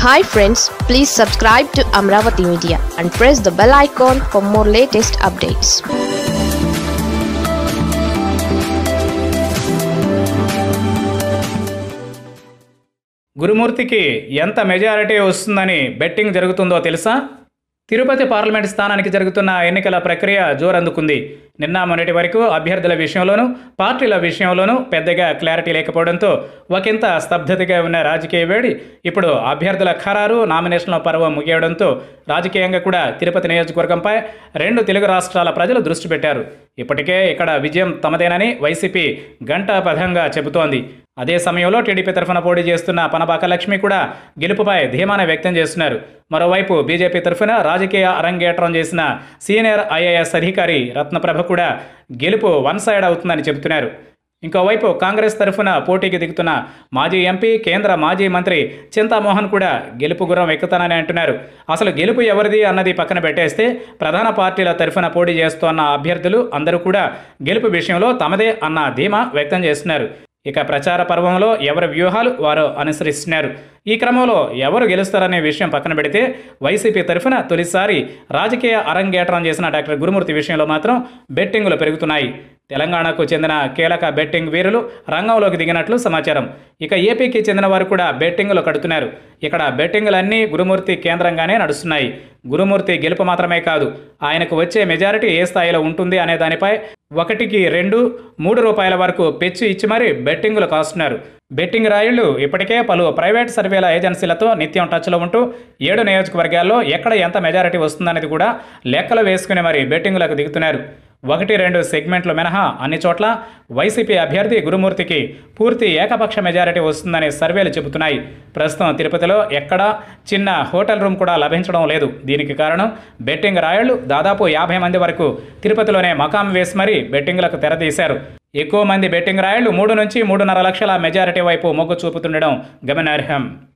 hi friends please subscribe to Amaravati media and press the bell icon for more latest updates గురుమూర్తికి ఎంత majority వస్తుందని betting జరుగుతుందో తెలుసా Tirupati parliament స్థానానికి జరుగుతున్న ఎన్నికల ప్రక్రియ జోరందుకుంది నిన్న మొన్నటి వరకు అభ్యర్థుల విషయంలోనూ పార్టీల విషయంలోనూ పెద్దగా క్లారిటీ లేకపోవడంతో ఒకంత స్తబ్దతగా ఉన్న రాజకీయ వేడి ఇప్పుడు అభ్యర్థుల ఖరారు నామినేషన్ల పర్వం ముగియడంతో రాజకీయంగా కూడా తిరుపతి నియోజకవర్గంపై రెండు తెలుగు రాష్ట్రాల ప్రజలు దృష్టి పెట్టారు ఇప్పటికే ఇక్కడ విజయం తమదేనని వైసీపీ ఘంటాపథంగా చెబుతోంది అదే సమయంలో టీడీపీ తరఫున పోటీ చేస్తున్న పనబాక లక్ష్మి కూడా గెలుపుపై ధీమాన వ్యక్తం చేస్తున్నారు మరోవైపు బీజేపీ తరఫున రాజకీయ అరంగేట్రం చేసిన సీనియర్ ఐఏఎస్ అధికారి రత్నప్రభ కూడా గెలుపు వన్ సైడ్ అవుతుందని చెబుతున్నారు ఇంకోవైపు కాంగ్రెస్ తరఫున పోటీకి దిగుతున్న మాజీ ఎంపీ కేంద్ర మాజీ మంత్రి చింతామోహన్ కూడా గెలుపు గుర్రం ఎక్కుతానని అంటున్నారు అసలు గెలుపు ఎవరిది అన్నది పక్కన పెట్టేస్తే ప్రధాన పార్టీల తరఫున పోటీ చేస్తున్న అభ్యర్థులు అందరూ కూడా గెలుపు విషయంలో తమదే అన్న ధీమా వ్యక్తం చేస్తున్నారు ఇక ప్రచార పర్వంలో ఎవరి వ్యూహాలు వారు అనుసరిస్తున్నారు ఈ క్రమంలో ఎవరు గెలుస్తారనే విషయం పక్కన పెడితే వైసీపీ తరఫున తొలిసారి రాజకీయ అరంగేట్రం చేసిన డాక్టర్ గురుమూర్తి విషయంలో మాత్రం బెట్టింగులు పెరుగుతున్నాయి తెలంగాణకు చెందిన కీలక బెట్టింగ్ వీరులు రంగంలోకి దిగినట్లు సమాచారం ఇక ఏపీకి చెందిన వారు కూడా బెట్టింగులు కడుతున్నారు ఇక్కడ బెట్టింగులన్నీ గురుమూర్తి కేంద్రంగానే నడుస్తున్నాయి గురుమూర్తి గెలుపు మాత్రమే కాదు ఆయనకు వచ్చే మెజారిటీ ఏ స్థాయిలో ఉంటుంది అనే దానిపై ఒకటికి రెండు మూడు రూపాయల వరకు పెచ్చు ఇచ్చి మరీ బెట్టింగులు కాస్తున్నారు బెట్టింగ్ రాయుళ్లు ఇప్పటికే పలు ప్రైవేట్ సర్వేల ఏజెన్సీలతో నిత్యం టచ్లో ఉంటూ ఏడు నియోజకవర్గాల్లో ఎక్కడ ఎంత మెజారిటీ వస్తుందనేది కూడా లెక్కలు వేసుకుని మరి బెట్టింగులకు దిగుతున్నారు ఒకటి రెండు సెగ్మెంట్లు మినహా అన్ని చోట్ల వైసీపీ అభ్యర్థి గురుమూర్తికి పూర్తి ఏకపక్ష మెజారిటీ వస్తుందని సర్వేలు చెబుతున్నాయి ప్రస్తుతం తిరుపతిలో ఎక్కడా చిన్న హోటల్ రూమ్ కూడా లభించడం లేదు దీనికి కారణం బెట్టింగ్ రాయళ్లు దాదాపు యాభై మంది వరకు తిరుపతిలోనే మకాం వేసి మరీ బెట్టింగ్లకు తెరతీశారు ఎక్కువ మంది బెట్టింగ్ రాయళ్లు మూడు నుంచి మూడున్నర లక్షల మెజారిటీ వైపు మొగ్గు చూపుతుండడం గమనార్హం